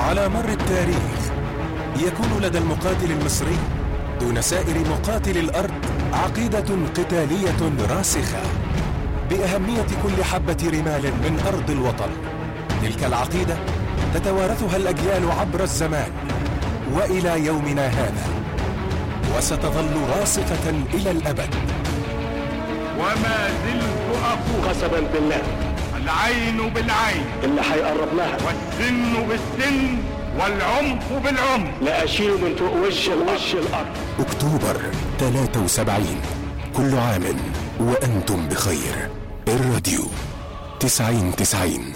على مر التاريخ يكون لدى المقاتل المصري دون سائر مقاتل الارض عقيده قتاليه راسخه باهميه كل حبه رمال من ارض الوطن تلك العقيده تتوارثها الاجيال عبر الزمان والى يومنا هذا وستظل راسخه الى الابد وما زلت أقول قسما بالله العين بالعين اللي هيقرب لها والسن بالسن والعمق بالعمق لا اشيله من فوق وش وش الارض اكتوبر 73 كل عام وانتم بخير الراديو 90 90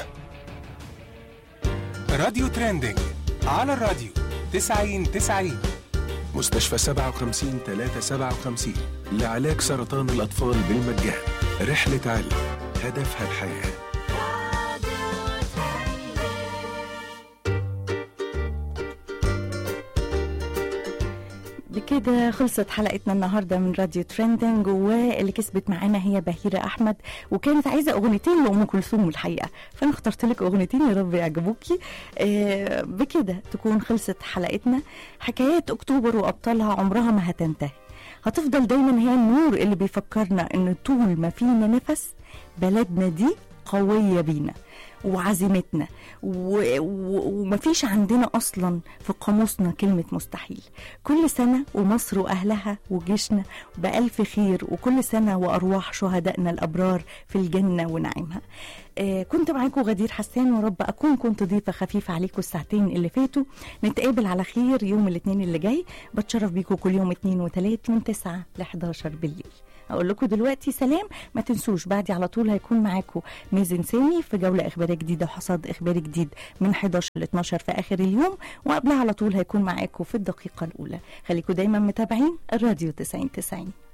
راديو تريندينج على الراديو 90 90 مستشفى 57 357 لعلاج سرطان الأطفال بالمجان رحلة علم هدفها الحياه بكده خلصت حلقتنا النهارده من راديو تريندنج واللي كسبت معانا هي بهيره احمد وكانت عايزه اغنيتين لام كلثوم الحقيقه فانا اخترت لك اغنيتين يا رب يعجبوكي آه بكده تكون خلصت حلقتنا حكايات اكتوبر وابطالها عمرها ما هتنتهي هتفضل دايما هي النور اللي بيفكرنا ان طول ما فينا نفس بلدنا دي قويه بينا وعزيمتنا و- و- ومفيش عندنا اصلا في قاموسنا كلمه مستحيل كل سنه ومصر واهلها وجيشنا بالف خير وكل سنه وارواح شهدائنا الابرار في الجنه ونعيمها آه كنت معاكم غدير حسان ورب اكون كنت ضيفه خفيفه عليكم الساعتين اللي فاتوا نتقابل على خير يوم الاثنين اللي جاي بتشرف بيكم كل يوم اثنين وثلاث من 9 ل 11 بالليل اقول لكم دلوقتي سلام ما تنسوش بعدي على طول هيكون معاكم مازن سامي في جوله اخباريه جديده وحصاد اخباري جديد من 11 ل 12 في اخر اليوم وقبلها على طول هيكون معاكم في الدقيقه الاولى خليكم دايما متابعين الراديو 90 90